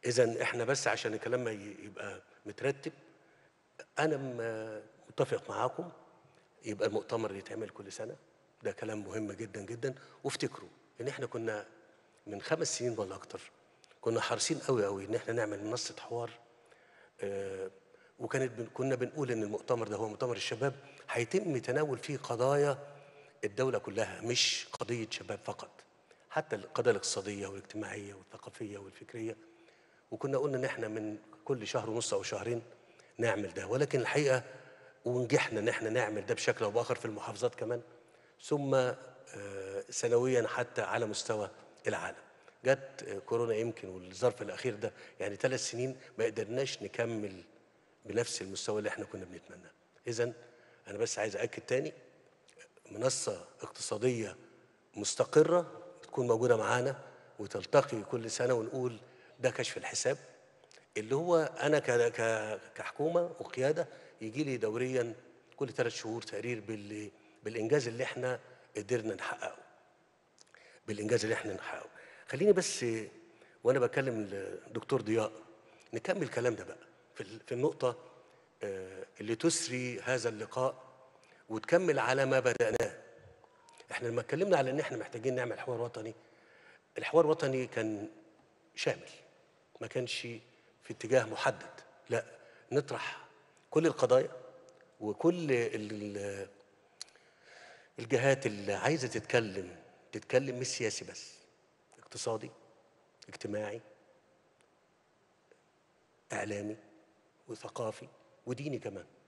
إذا إحنا بس عشان الكلام ما ي- يبقى مترتب أنا م- متفق معاكم يبقى المؤتمر اللي يتعمل كل سنة ده كلام مهم جدا جدا وافتكروا إن إحنا كنا من خمس سنين ولا أكتر كنا حريصين قوي قوي إن إحنا نعمل منصة حوار آه، وكانت بن- كنا بنقول ان المؤتمر ده هو مؤتمر الشباب هيتم تناول فيه قضايا الدوله كلها مش قضيه شباب فقط حتى القضايا الاقتصاديه والاجتماعيه والثقافيه والفكريه وكنا قلنا ان احنا من كل شهر ونص او شهرين نعمل ده ولكن الحقيقه ونجحنا ان احنا نعمل ده بشكل او باخر في المحافظات كمان ثم آه، سنويا حتى على مستوى العالم جت آه، كورونا يمكن والظرف الاخير ده يعني ثلاث سنين ما قدرناش نكمل بنفس المستوى اللي احنا كنا بنتمناه اذا انا بس عايز اكد تاني منصه اقتصاديه مستقره تكون موجوده معانا وتلتقي كل سنه ونقول ده كشف الحساب اللي هو انا ك- ك- كحكومه وقياده يجي لي دوريا كل ثلاث شهور تقرير بال- بالانجاز اللي احنا قدرنا نحققه بالانجاز اللي احنا نحققه خليني بس وانا بكلم الدكتور ضياء نكمل الكلام ده بقى في ال- في النقطه آه، اللي تسري هذا اللقاء وتكمل على ما بدأناه احنا لما اتكلمنا على ان احنا محتاجين نعمل حوار وطني الحوار الوطني كان شامل ما كانش في اتجاه محدد لا نطرح كل القضايا وكل ال- الجهات اللي عايزه تتكلم تتكلم مش سياسي بس اقتصادي اجتماعي اعلامي وثقافي وديني كمان